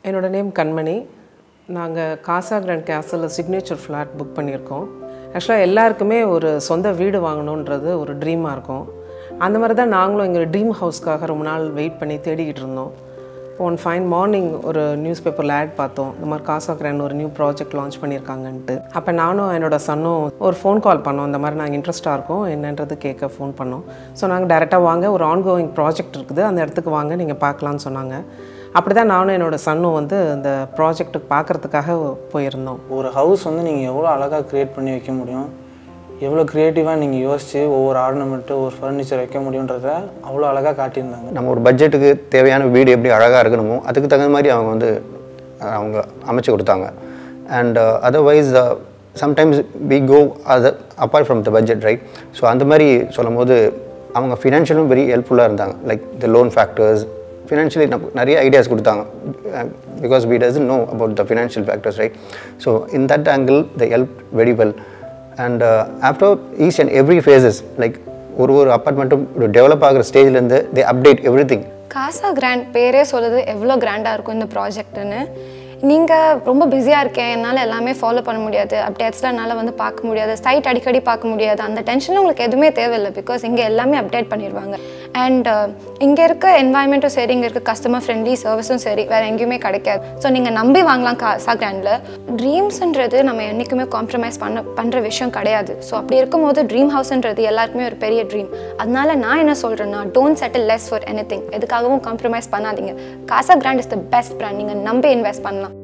என்னோட நேம் கண்மணி நாங்கள் Casa Grand கேசலில் சிக்னேச்சர் ஃப்ளாட் புக் பண்ணியிருக்கோம் ஆக்சுவலாக எல்லாருக்குமே ஒரு சொந்த வீடு வாங்கணுன்றது ஒரு ட்ரீமாக இருக்கும் அந்த மாதிரி தான் நாங்களும் எங்கள் ட்ரீம் ஹவுஸ்க்காக ரொம்ப நாள் வெயிட் பண்ணி தேடிக்கிட்டு இருந்தோம் ஒன் ஃபைன் மார்னிங் ஒரு நியூஸ் பேப்பரில் ஆட் பார்த்தோம் இந்த மாதிரி காசா கிராண்ட் ஒரு நியூ ப்ராஜெக்ட் லான்ச் பண்ணியிருக்காங்கன்ட்டு அப்போ நானும் என்னோட சன்னும் ஒரு ஃபோன் கால் பண்ணோம் இந்த மாதிரி நாங்கள் இன்ட்ரெஸ்ட்டாக இருக்கோம் என்னன்றது கேட்க ஃபோன் பண்ணோம் ஸோ நாங்கள் டேரெக்டாக வாங்க ஒரு ஆன்கோயிங் ப்ராஜெக்ட் இருக்குது அந்த இடத்துக்கு வாங்க நீங்கள் பார்க்கலான்னு சொன்னாங்க அப்படி தான் நானும் என்னோட சன்னும் வந்து இந்த ப்ராஜெக்ட்டுக்கு பார்க்குறதுக்காக போயிருந்தோம் ஒரு ஹவுஸ் வந்து நீங்கள் எவ்வளோ அழகாக க்ரியேட் பண்ணி வைக்க முடியும் எவ்வளோ க்ரியேட்டிவாக நீங்கள் யோசித்து ஒவ்வொரு ஆர்னமெண்ட்டு ஒரு ஃபர்னிச்சர் வைக்க முடியுன்றத அவ்வளோ அழகாக காட்டியிருந்தாங்க நம்ம ஒரு பட்ஜெட்டுக்கு தேவையான வீடு எப்படி அழகாக இருக்கணுமோ அதுக்கு தகுந்த மாதிரி அவங்க வந்து அஹ், அவங்க அமைச்சு கொடுத்தாங்க and otherwise sometimes we go other apart from the budget right so அந்த மாதிரி சொல்லும் போது அவங்க ஃபினான்ஷியலும் வெரி ஹெல்ப்ஃபுல்லாக இருந்தாங்க like the loan factors financially நமக்கு நிறைய ஐடியாஸ் கொடுத்தாங்க because we doesn't know about the financial factors right so in that angle the help very well and after each and every phases like ஒரு ஒரு அப்பார்ட்மெண்ட்டும் ஒரு develop ஆகிற ஸ்டேஜ்லேருந்து they update everything Gaza grand பேரே சொல்லுது எவ்வளோ கிராண்டாக இருக்கும் இந்த ப்ராஜெக்ட்டுன்னு நீங்கள் ரொம்ப பிஸியாக இருக்கேன் என்னால் எல்லாமே ஃபாலோ பண்ண முடியாது அப்டேட்ஸ்லாம் என்னால் வந்து பார்க்க முடியாது சைட் அடிக்கடி பார்க்க முடியாது அந்த டென்ஷன் உங்களுக்கு எதுவுமே தேவையில்லை பிகாஸ் இங்கே எல்லாமே அப்டேட் பண்ணிடுவாங்க அண்ட் இங்கே இருக்க என்வாயன்மெண்ட்டும் சரி இங்கே இருக்க கஸ்டமர் ஃப்ரெண்ட்லி சர்வீஸும் சரி வேறு எங்கேயுமே கிடைக்காது ஸோ நீங்கள் நம்பி வாங்கலாம் காசா கிராண்டில் ட்ரீம்ஸ்ன்றது நம்ம என்றைக்குமே காம்ப்ரமைஸ் பண்ண பண்ணுற விஷயம் கிடையாது ஸோ அப்படி இருக்கும்போது ட்ரீம் ஹவுஸ்ன்றது எல்லாருக்குமே ஒரு பெரிய ட்ரீம் அதனால நான் என்ன சொல்கிறேன்னா don't settle less for anything எதுக்காகவும் காம்ப்ரமைஸ் பண்ணாதீங்க Casa Grand is the best brand நீங்கள் நம்பி இன்வெஸ்ட் பண்ணலாம்